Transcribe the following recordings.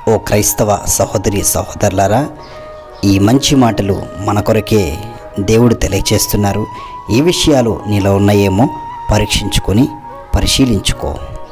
ఓ క్రైస్తవ సహోదరి సహోదరులారా ఈ మంచి మాటలు మన కొరకే దేవుడు తెలియచేస్తున్నారు ఈ విషయాలు నీలో ఉన్నాయేమో పరీక్షించుకొని పరిశీలించుకో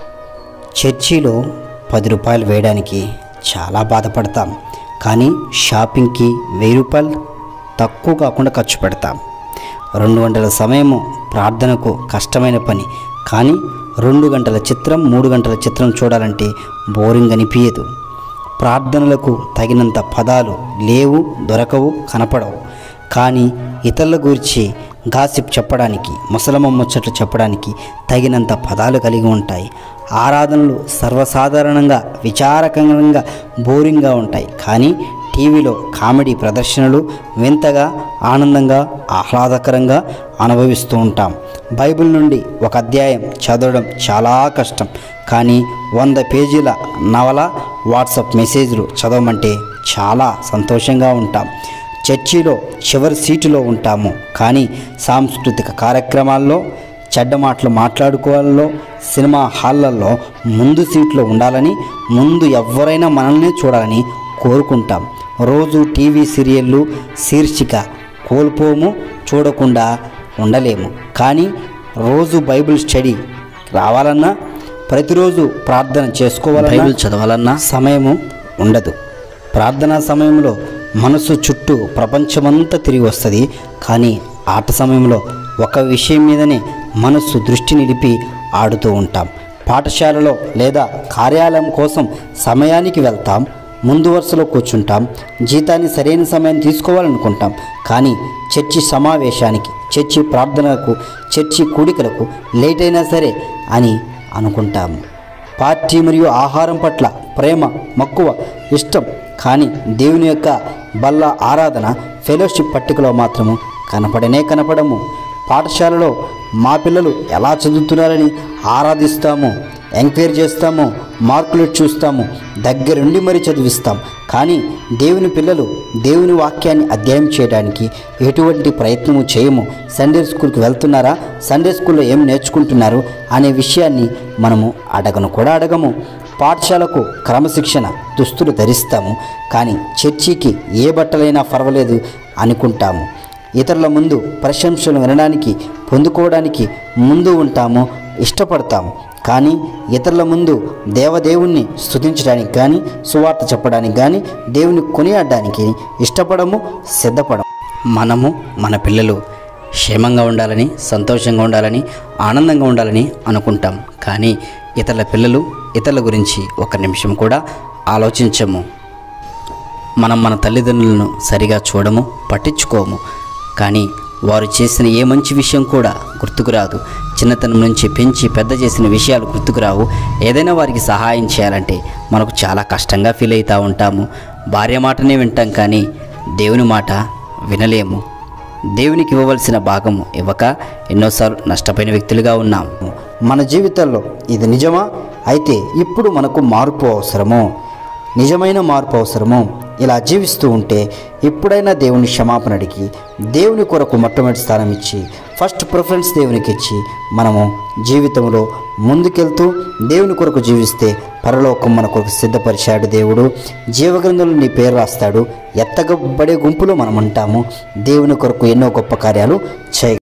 చర్చిలో పది రూపాయలు వేయడానికి చాలా బాధపడతాం కానీ షాపింగ్కి వెయ్యి రూపాయలు తక్కువ కాకుండా ఖర్చు పెడతాం రెండు గంటల సమయము ప్రార్థనకు కష్టమైన పని కానీ రెండు గంటల చిత్రం మూడు గంటల చిత్రం చూడాలంటే బోరింగ్ అనిపించదు ప్రార్థనలకు తగినంత పదాలు లేవు దొరకవు కనపడవు కానీ ఇతరుల గురించి గాసిప్ చెప్పడానికి ముసలమ్మ ముచ్చట్లు చెప్పడానికి తగినంత పదాలు కలిగి ఉంటాయి ఆరాధనలు సర్వసాధారణంగా విచారకరంగా బోరింగ్గా ఉంటాయి కానీ టీవీలో కామెడీ ప్రదర్శనలు వింతగా ఆనందంగా ఆహ్లాదకరంగా అనుభవిస్తూ ఉంటాం బైబిల్ నుండి ఒక అధ్యాయం చదవడం చాలా కష్టం కానీ వంద పేజీల నవల వాట్సాప్ మెసేజ్లు చదవమంటే చాలా సంతోషంగా ఉంటాం చర్చిలో చివరి సీటులో ఉంటాము కానీ సాంస్కృతిక కార్యక్రమాల్లో చెడ్డ మాటలు మాట్లాడుకోవాలలో సినిమా హాళ్ళల్లో ముందు సీట్లో ఉండాలని ముందు ఎవరైనా మనల్ని చూడాలని కోరుకుంటాం రోజు టీవీ సీరియళ్ళు శీర్షిక కోల్పోము చూడకుండా ఉండలేము కానీ రోజు బైబిల్ స్టడీ రావాలన్నా ప్రతిరోజు ప్రార్థన చేసుకోవాలన్నా బైబిల్ చదవాలన్నా సమయము ఉండదు ప్రార్థనా సమయంలో మనసు చుట్టూ ప్రపంచమంతా తిరిగి వస్తుంది కానీ ఆట సమయంలో ఒక విషయం మీదనే మనస్సు దృష్టి నిలిపి ఆడుతూ ఉంటాం పాఠశాలలో లేదా కార్యాలయం కోసం సమయానికి వెళ్తాం ముందు వరుసలో కూర్చుంటాం జీతాన్ని సరైన సమయం తీసుకోవాలనుకుంటాం కానీ చర్చి సమావేశానికి చర్చి ప్రార్థనలకు చర్చి కూడికలకు లేట్ అయినా సరే అని అనుకుంటాము పార్టీ మరియు ఆహారం పట్ల ప్రేమ మక్కువ ఇష్టం కానీ దేవుని యొక్క బల్ల ఆరాధన ఫెలోషిప్ పట్టికలో మాత్రము కనపడనే కనపడము పాఠశాలలో మా పిల్లలు ఎలా చదువుతున్నారని ఆరాధిస్తాము ఎంక్వైరీ చేస్తాము మార్కులు చూస్తాము దగ్గరుండి మరి చదివిస్తాం కానీ దేవుని పిల్లలు దేవుని వాక్యాన్ని అధ్యయనం చేయడానికి ఎటువంటి ప్రయత్నము చేయము సండే స్కూల్కి వెళ్తున్నారా సండే స్కూల్లో ఏం నేర్చుకుంటున్నారు అనే విషయాన్ని మనము అడగను కూడా అడగము పాఠశాలకు క్రమశిక్షణ దుస్తులు ధరిస్తాము కానీ చర్చికి ఏ బట్టలైనా పర్వాలేదు అనుకుంటాము ఇతరుల ముందు ప్రశంసలు వినడానికి పొందుకోవడానికి ముందు ఉంటాము ఇష్టపడతాము కానీ ఇతరుల ముందు దేవదేవుణ్ణి స్తుతించడానికి కానీ సువార్త చెప్పడానికి కానీ దేవుని కొనియాడడానికి ఇష్టపడము సిద్ధపడము మనము మన పిల్లలు క్షేమంగా ఉండాలని సంతోషంగా ఉండాలని ఆనందంగా ఉండాలని అనుకుంటాం కానీ ఇతరుల పిల్లలు ఇతరుల గురించి ఒక నిమిషం కూడా ఆలోచించము మనం మన తల్లిదండ్రులను సరిగా చూడము పట్టించుకోము కానీ వారు చేసిన ఏ మంచి విషయం కూడా గుర్తుకురాదు చిన్నతనం నుంచి పెంచి పెద్ద చేసిన విషయాలు గుర్తుకురావు ఏదైనా వారికి సహాయం చేయాలంటే మనకు చాలా కష్టంగా ఫీల్ అవుతూ ఉంటాము భార్య మాటనే వింటాం కానీ దేవుని మాట వినలేము దేవునికి ఇవ్వవలసిన భాగము ఇవ్వక ఎన్నోసార్లు నష్టపోయిన వ్యక్తులుగా ఉన్నాము మన జీవితంలో ఇది నిజమా అయితే ఇప్పుడు మనకు మార్పు అవసరము నిజమైన మార్పు అవసరము ఇలా జీవిస్తూ ఉంటే ఎప్పుడైనా దేవుని క్షమాపణ అడిగి దేవుని కొరకు మొట్టమొదటి స్థానం ఇచ్చి ఫస్ట్ ప్రిఫరెన్స్ దేవునికి ఇచ్చి మనము జీవితంలో ముందుకెళ్తూ దేవుని కొరకు జీవిస్తే పరలోకం మన కొరకు సిద్ధపరిచాడు దేవుడు జీవగ్రంథంలో నీ పేరు రాస్తాడు ఎత్తగబడే గుంపులో మనం ఉంటాము దేవుని కొరకు ఎన్నో గొప్ప కార్యాలు చేయ